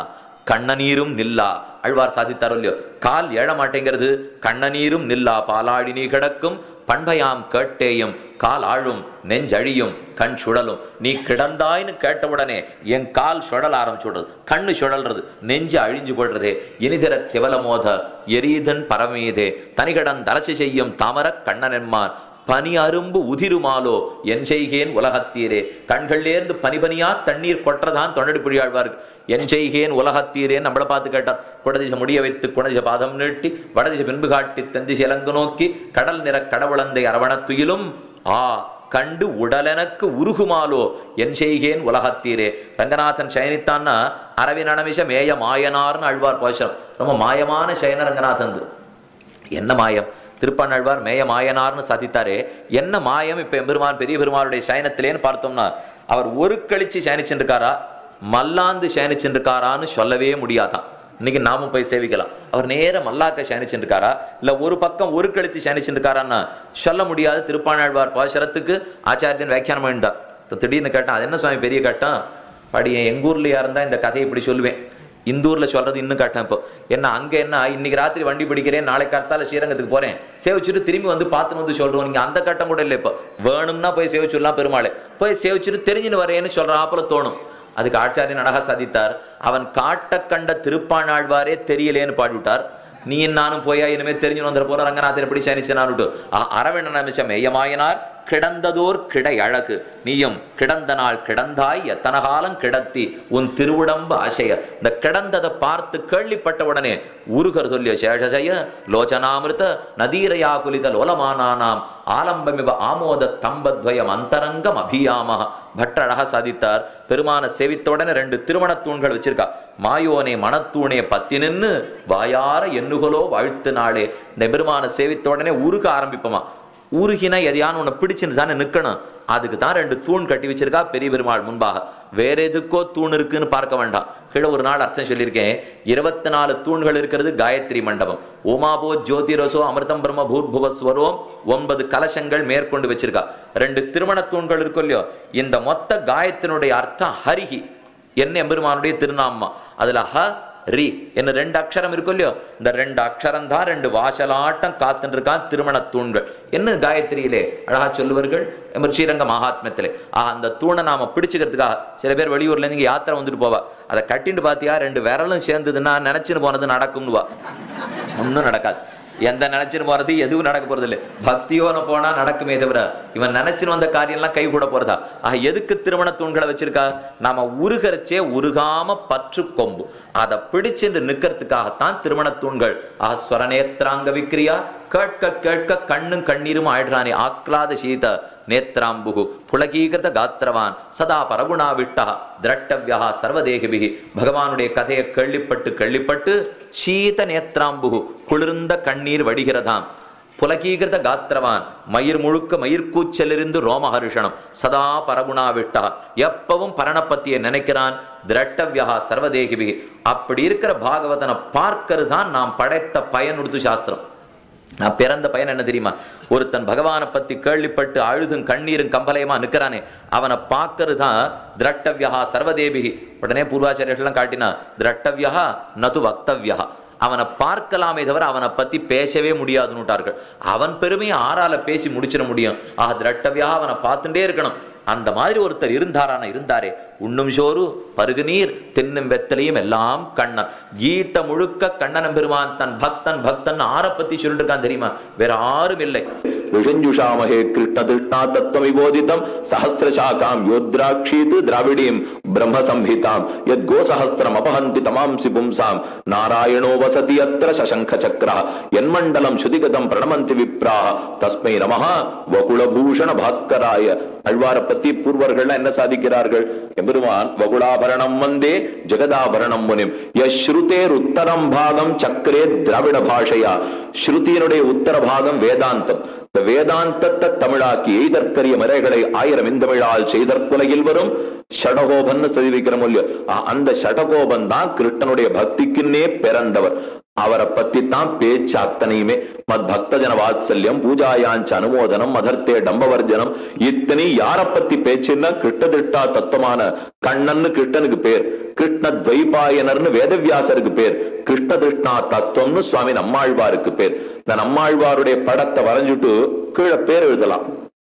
கண்ணநீரும் நில்லா அழ்வார் சாதித்தாரோ இல்லையோ கால் எழ மாட்டேங்கிறது கண்ணநீரும் நில்லா பாலாடி நீ கிடக்கும் பண்பையாம் கேட்டேயும் கால் ஆழும் நெஞ்சழியும் கண் சுழலும் நீ கிடந்தாய்னு கேட்டவுடனே என் கால் சுழல ஆரம்பிச்சுடுறது கண்ணு சுழல்றது நெஞ்சு அழிஞ்சு போடுறதே இனிதிர திவலமோத எரீதன் பரமேதே தனிகடன் தரசு செய்யும் தாமரக் கண்ணனென்மான் பனி அரும்பு உதிருமாலோ என் செய்கேன் உலகத்தீரே கண்கள்லேருந்து பனிபனியா தண்ணீர் கொற்றதான் தொண்டடி புரியாழ்வார்கள் என் செய்கேன் உலகத்தீரேன்னு நம்மளை பார்த்து கேட்டார் குடதிசை முடிய வைத்து குணதிச பாதம் நீட்டி வடதிசை பின்பு காட்டி தந்திசை இலங்கு நோக்கி கடல் நிற கடவுளந்தை அரவணத்துயிலும் ஆ கண்டு உடலெனக்கு உருகுமாலோ என் செய்கேன் உலகத்தீரே ரங்கநாதன் சயனித்தான்னா அரவி நனமிஷ மேய மாயனார்னு அழ்வார் போஷம் ரொம்ப மாயமான சயன ரங்கநாதன் என்ன மாயம் திருப்பண்ணாழ்வார் மேய மாயனார்னு சாதித்தாரே என்ன மாயம் இப்ப எம்பெருமான் பெரிய பெருமாளுடைய சயனத்திலேன்னு பார்த்தோம்னா அவர் ஒரு கழிச்சு சயனிச்சுருக்காரா மல்லாந்து சயனிச்சுருக்காரான்னு சொல்லவே முடியாதான் இன்னைக்கு நாமும் போய் சேவிக்கலாம் அவர் நேர மல்லாக்க சயனிச்சுருக்காரா இல்ல ஒரு பக்கம் ஒரு கழிச்சு சயனிச்சுருக்காரான்னா சொல்ல முடியாது திருப்பாணாழ்வார் பாசரத்துக்கு ஆச்சாரியன் வியாக்கியானம் வேண்டாம் திடீர்னு கேட்டான் அது என்ன சுவாமி பெரிய கட்டம் படி எங்க ஊர்லயா இருந்தா இந்த கதையை இப்படி சொல்லுவேன் இந்த ஊர்ல சொல்றது இன்னும் காட்டேன் இப்போ என்ன அங்க என்ன இன்னைக்கு ராத்திரி வண்டி பிடிக்கிறேன் நாளை கர்த்தால ஸ்ரீரங்கத்துக்கு போறேன் சேவிச்சுட்டு திரும்பி வந்து பார்த்துன்னு வந்து சொல்றோம் நீங்க அந்த கட்டம் கூட இல்லை இப்போ வேணும்னா போய் சேவிச்சுடலாம் பெருமாளை போய் சேவிச்சுட்டு தெரிஞ்சுன்னு வரேன்னு சொல்ற ஆப்புல தோணும் அதுக்கு ஆச்சாரியன் அழகா சாதித்தார் அவன் காட்ட கண்ட திருப்பாணாழ்வாரே தெரியலேன்னு பாடிவிட்டார் நீ நானும் போயா இனிமே தெரிஞ்சு வந்துட போற ரங்கநாதன் எப்படி சயனிச்சனான்ட்டு அரவணன் அமைச்ச மேயமாயனார் கிடந்ததோர் கிடை அழகு நீயும் கிடந்த நாள் கிடந்தாய் எத்தனை காலம் கிடத்தி உன் திருவுடம்பு ஆசைய இந்த கிடந்ததை பார்த்து கேள்விப்பட்ட உடனே உருகர் சொல்லிய சேஷசய லோச்சனாமிருத நதீரயா குலித லோலமானானாம் ஆலம்பமிவ ஆமோத ஸ்தம்பத்வயம் அந்தரங்கம் அபியாம பட்ட அழகா சாதித்தார் பெருமான சேவித்த உடனே ரெண்டு திருமண தூண்கள் வச்சிருக்கா மாயோனே மனத்தூணே பத்தி நின்னு வாயார எண்ணுகளோ வாழ்த்து நாளே இந்த பெருமான சேவித்த உடனே உருக ஆரம்பிப்போமா உருகினா எதையான்னு உன்னை பிடிச்சுன்னு தானே நிற்கணும் அதுக்கு தான் ரெண்டு தூண் கட்டி வச்சிருக்கா பெரிய பெருமாள் முன்பாக வேற எதுக்கோ தூண் இருக்குன்னு பார்க்க வேண்டாம் கீழே ஒரு நாள் அர்த்தம் சொல்லியிருக்கேன் இருபத்தி நாலு தூண்கள் இருக்கிறது காயத்ரி மண்டபம் ஓமாபோ ஜோதிரசோ அமிர்தம் பிரம்ம பூர்புவஸ்வரோம் ஒன்பது கலசங்கள் மேற்கொண்டு வச்சிருக்கா ரெண்டு திருமண தூண்கள் இருக்கும் இல்லையோ இந்த மொத்த காயத்தினுடைய அர்த்தம் ஹரிஹி என்ன எம்பெருமானுடைய திருநாமா அதுல ஹ ரி என்ன ரெண்டு அக்ஷரம் இருக்கும் இல்லையோ இந்த ரெண்டு அக்ஷரம் தான் ரெண்டு வாசலாட்டம் காத்துட்டு இருக்கான் திருமண தூண்கள் என்ன காயத்ரியிலே அழகா சொல்லுவார்கள் நம்ம ஸ்ரீரங்க மகாத்மத்திலே ஆஹ் அந்த தூணை நாம பிடிச்சுக்கிறதுக்காக சில பேர் வெளியூர்ல இருந்து இங்க யாத்திரை வந்துட்டு போவா அதை கட்டிட்டு பாத்தியா ரெண்டு விரலும் சேர்ந்ததுன்னா நினைச்சுன்னு போனது நடக்கும்னுவா ஒன்றும் நடக்காது எந்த நினைச்சுன்னு போறது எதுவும் நடக்க போறது இல்லை பக்தியோன போனா நடக்குமே தவிர இவன் நினைச்சுன்னு வந்த காரியம்லாம் கை கூட போறதா ஆக எதுக்கு திருமண தூண்களை வச்சிருக்கா நாம உருகரிச்சே உருகாம பற்று கொம்பு அதை பிடிச்சுட்டு நிக்கிறதுக்காகத்தான் திருமண தூண்கள் ஆஹ் ஸ்வரநேத்ராங்க விக்ரியா கேட்க கேட்க கண்ணும் கண்ணீரும் ஆயிடுறானே ஆக்லாத சீத நேத்ராம்புகு புலகீகிருத காத்திரவான் சதா பரகுணா விட்டா திரட்டவியா சர்வதேகபிகி பகவானுடைய கதையை கேள்விப்பட்டு கேள்விப்பட்டு சீத நேத்ராம்புகு குளிர்ந்த கண்ணீர் வடிகிறதாம் புலகீகிருத காத்திரவான் மயிர் முழுக்க மயிர்கூச்சலிருந்து ரோமஹர்ஷனம் சதா பரகுணா விட்டா எப்பவும் பரணப்பத்தியை நினைக்கிறான் திரட்டவியா சர்வதேகிபிகி அப்படி இருக்கிற பாகவதனை பார்க்கறது தான் நாம் படைத்த பயனுடுத்து சாஸ்திரம் நான் பிறந்த பையன் என்ன தெரியுமா ஒருத்தன் பகவானை பத்தி கேள்விப்பட்டு அழுதும் கண்ணீரும் கம்பலையுமா நிக்கிறானே அவனை பார்க்கறது தான் திரட்டவியா சர்வதேபிகி உடனே பூர்வாச்சாரியர்கள்லாம் காட்டினா திரட்டவியா நது வக்தவ்யா அவனை பார்க்கலாமே தவிர அவனை பத்தி பேசவே முடியாதுன்னுட்டார்கள் அவன் பெருமையை ஆறால பேசி முடிச்சிட முடியும் ஆக திரட்டவியா அவனை பார்த்துட்டே இருக்கணும் அந்த மாதிரி ஒருத்தர் இருந்தாரான இருந்தாரே உண்ணும் சோறு பருகு நீர் தின்னும் வெத்தலையும் எல்லாம் கண்ணன் கீத முழுக்க கண்ணன் பெருமான் தன் பக்தன் பக்தன் ஆற பத்தி சொல்லிட்டு இருக்கான் தெரியுமா வேற யாரும் இல்லை ऋषञ्जुषामहे कृष्णतृष्णा तत्त्वमिबोधितं सहस्रशाखां योद्राक्षीत् द्राविडीं ब्रह्मसंहितां यद्गोसहस्रमपहन्ति तमांसि पुंसां नारायणो वसति यत्र शशङ्खचक्रः यन्मण्डलं श्रुतिगतं प्रणमन्ति विप्राः तस्मै நமः வகுளபூஷண பாஸ்கராய அழ்வார பத்தி பூர்வர்கள் என்ன சாதிக்கிறார்கள் எம்பெருமான் வகுளாபரணம் வந்தே ஜெகதாபரணம் முனிம் யஸ்ருதேர் உத்தரம் பாகம் சக்கரே திராவிட பாஷையா ஸ்ருதியினுடைய உத்தர பாகம் வேதாந்தம் இந்த வேதாந்தத்தை தமிழாக்கி எய்தற்கரிய மறைகளை ஆயிரம் இந்தமிழால் செய்தற்குலையில் வரும் ஷடகோபன் சதிவிக்கிற இல்லையோ ஆ, அந்த ஷடகோபன் தான் கிருஷ்ணனுடைய பக்திக்குன்னே பிறந்தவர் அவரை பத்தி தான் பேச்சு அத்தனையுமே மத் பக்த ஜன வாத்சல்யம் பூஜாயாஞ்ச அனுமோதனம் மதர்த்தே டம்பவர்ஜனம் இத்தனை யார பத்தி பேச்சுன்னா கிட்டதிட்டா தத்துவமான கண்ணன்னு கிருஷ்ணனுக்கு பேர் கிருஷ்ண துவைபாயனர்னு வேதவியாசருக்கு பேர் கிருஷ்ண திருஷ்ணா தத்துவம்னு சுவாமி நம்மாழ்வாருக்கு பேர் இந்த நம்மாழ்வாருடைய படத்தை வரைஞ்சுட்டு கீழே பேர் எழுதலாம்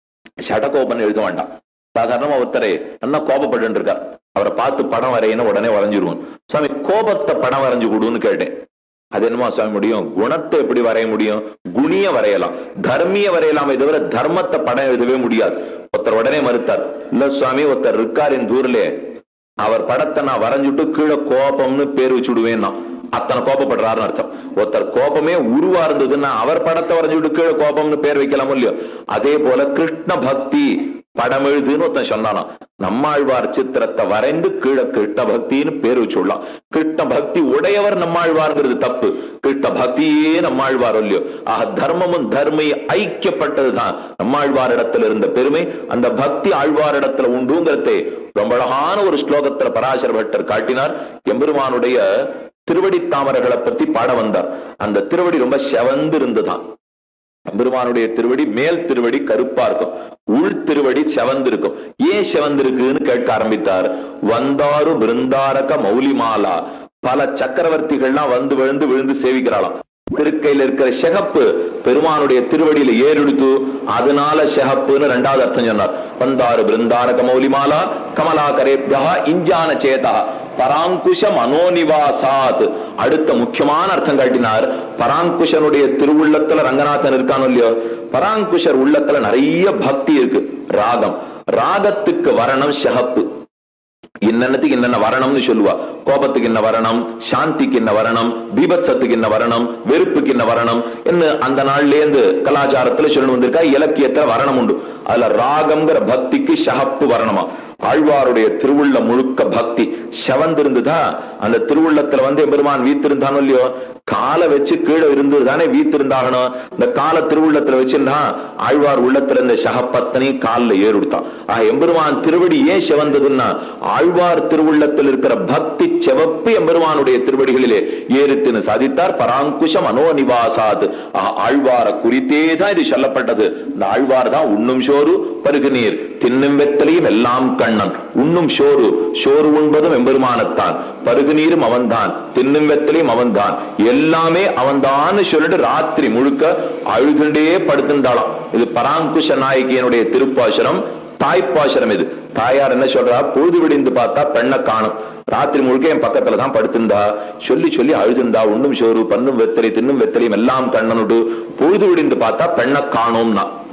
ஷடகோபன் எழுத வேண்டாம் சாதாரணமா ஒருத்தரை நல்லா கோபப்பட்டு இருக்கார் அவரை பார்த்து படம் வரையின உடனே வரைஞ்சிருவோம் சுவாமி கோபத்தை படம் வரைஞ்சு கொடுன்னு கேட்டேன் அது என்னமா சுவாமி முடியும் குணத்தை எப்படி வரைய முடியும் குணிய வரையலாம் தர்மிய வரையலாமே தவிர தர்மத்தை படம் எழுதவே முடியாது ஒருத்தர் உடனே மறுத்தார் இல்ல சுவாமி ஒருத்தர் இருக்கார் என் ஊர்ல அவர் படத்தை நான் வரைஞ்சுட்டு கீழே கோபம்னு பேர் வச்சுடுவேன்னா அத்தனை கோபப்படுறாருன்னு அர்த்தம் ஒருத்தர் கோபமே உருவா இருந்ததுன்னா அவர் படத்தை வரைஞ்சுட்டு கீழே கோபம்னு பேர் வைக்கலாம் இல்லையோ அதே போல கிருஷ்ண பக்தி படம் எழுதுன்னு ஒருத்தன் சொன்னானா நம்மாழ்வார் சித்திரத்தை வரைந்து கீழே கிருஷ்ண பக்தின்னு பேர் வச்சுடலாம் கிருஷ்ண பக்தி உடையவர் நம்மாழ்வார்ங்கிறது தப்பு கிருஷ்ண பக்தியே நம்மாழ்வார் இல்லையோ ஆக தர்மமும் தர்மையும் ஐக்கியப்பட்டதுதான் நம்மாழ்வார் இடத்துல இருந்த பெருமை அந்த பக்தி ஆழ்வார் இடத்துல உண்டுங்கிறதை ரொம்ப அழகான ஒரு ஸ்லோகத்துல பராசர பட்டர் காட்டினார் எம்பெருமானுடைய திருவடி தாமரைகளை பத்தி பாட வந்தார் அந்த திருவடி ரொம்ப செவந்து இருந்துதான் பெருமானுடைய திருவடி மேல் திருவடி கருப்பா இருக்கும் உள் திருவடி செவந்து இருக்கும் ஏன் செவந்து இருக்குன்னு கேட்க ஆரம்பித்தார் வந்தாரு பிருந்தாரக மௌலிமாலா பல சக்கரவர்த்திகள்லாம் வந்து விழுந்து விழுந்து சேவிக்கிறாளாம் திருக்கையில இருக்கிற சிகப்பு பெருமானுடைய திருவடியில ஏறெடுத்து அதனால சிகப்புன்னு ரெண்டாவது அர்த்தம் சொன்னார் வந்தாரு பிருந்தாரக மௌலிமாலா கமலா கரேபியா இஞ்சான சேதா பராங்குஷ மனோநிவாசாத் அடுத்த முக்கியமான அர்த்தம் காட்டினார் பராங்குஷனுடைய திருவுள்ளத்துல ரங்கநாதன் இருக்கானோ இல்லையோ பராங்குஷர் உள்ளத்துல நிறைய பக்தி இருக்கு ராகம் ராகத்துக்கு வரணம் சிகப்பு இன்னத்துக்கு என்னென்ன வரணும்னு சொல்லுவா கோபத்துக்கு என்ன வரணும் சாந்திக்கு என்ன வரணும் பீபத்சத்துக்கு என்ன வரணும் வெறுப்புக்கு என்ன வரணும் என்ன அந்த நாள்ல இருந்து கலாச்சாரத்துல சொல்லணும் வந்திருக்கா இலக்கியத்துல வரணும் உண்டு அதுல ராகம்ங்கிற பக்திக்கு சகப்பு வரணுமா ஆழ்வாருடைய திருவுள்ள முழுக்க பக்தி செவந்திருந்துதா அந்த திருவுள்ளத்துல வந்து எம்பெருமான் வீத்திருந்தானோ இல்லையோ காலை வச்சு கீழே இருந்து தானே வீத்திருந்தாகணும் இந்த கால திருவுள்ளத்துல வச்சிருந்தா ஆழ்வார் உள்ளத்துல இந்த சகப்பத்தனை காலில் ஏறுடுத்தான் ஆஹ் எம்பெருமான் திருவடி ஏன் செவந்ததுன்னா ஆழ்வார் திருவுள்ளத்தில் இருக்கிற பக்தி செவப்பு எம்பெருமானுடைய திருவடிகளிலே ஏறித்துன்னு சாதித்தார் பராங்குஷம் அனோநிவாசாத் ஆஹ் ஆழ்வார குறித்தே தான் இது சொல்லப்பட்டது இந்த ஆழ்வார் தான் உண்ணும் சோறு பருகு நீர் தின்னும் வெத்தலையும் எல்லாம் கண்ணன் உண்ணும் சோறு சோறு உண்பதும் எம்பெருமானத்தான் பருகு நீரும் அவன்தான் தின்னும் வெத்தலையும் அவன்தான் எல்லாமே அவன்தான் சொல்லிட்டு ராத்திரி முழுக்க அழுதுண்டே படுத்திருந்தாளாம் இது பராங்குஷ நாயகியனுடைய திருப்பாசுரம் தாய்ப்பாசுரம் இது தாயார் என்ன சொல்றா பொழுது விடிந்து பார்த்தா பெண்ணை காணும் ராத்திரி முழுக்க என் பக்கத்துல தான் படுத்திருந்தா சொல்லி சொல்லி அழுதுந்தா உண்ணும் சோறு பண்ணும் வெத்தலை தின்னும் வெத்தலையும் எல்லாம் கண்ணனுடு பொழுது விடிந்து பார்த்தா பெண்ணை காணோம்னா